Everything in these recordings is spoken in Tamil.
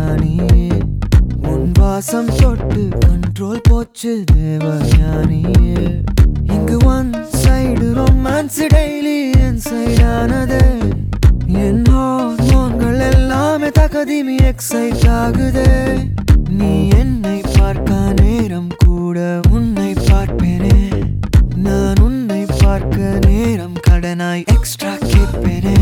ராணி உன் வாசம் தொட்டு கண்ட்ரோல் போச்சு தேவஞானியே இங்கு ஒன் சைடு ரொமான்ஸ் டெய்லி என் சைடானது என் ஹார்மோன்கள் எல்லாமே தகதிமி எக்ஸைட் ஆகுதே நீ என்னை பார்க்க நேரம் கூட உன்னை பார்ப்பேனே நான் உன்னை பார்க்க நேரம் கடனாய் எக்ஸ்ட்ரா கேட்பேனே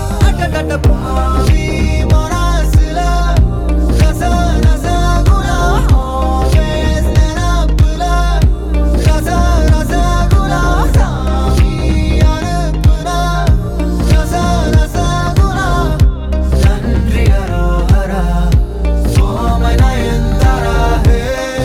நன்றி அரோஹரா சோமை நயன்தாரா ஹே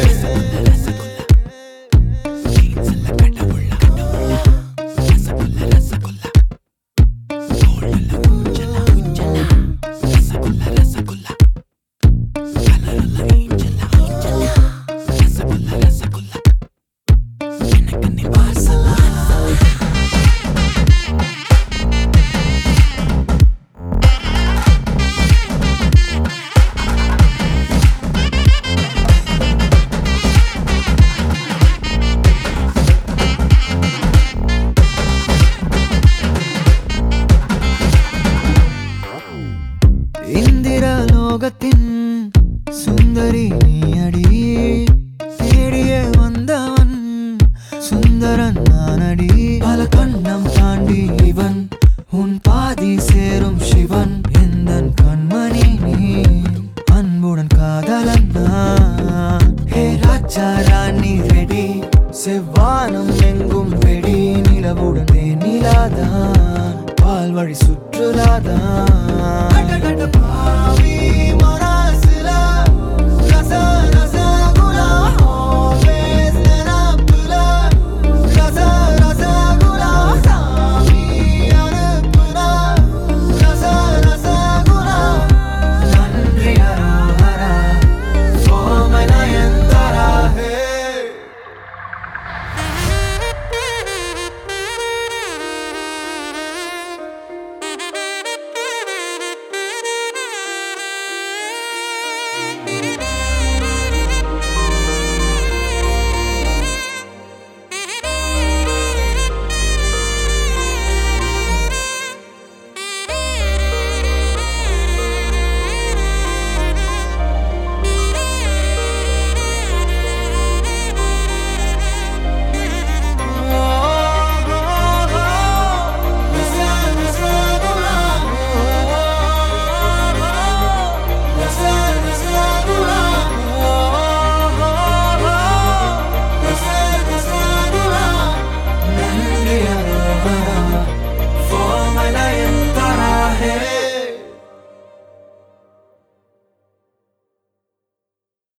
இந்திர லோகத்தின் சுந்தரி நீ அடி தேடிய வந்தவன் சுந்தரன் நானடி பல கண்ணம் தாண்டி இவன் உன் பாதி சேரும் சிவன் எந்தன் கண்மணி நீ அன்புடன் காதலன் நான் ஹே ராஜா ராணி ரெடி செவ்வானம் எங்கும் வெடி நிலவுடன் நிலாதான் பால் வழி சுற்றுலாதான்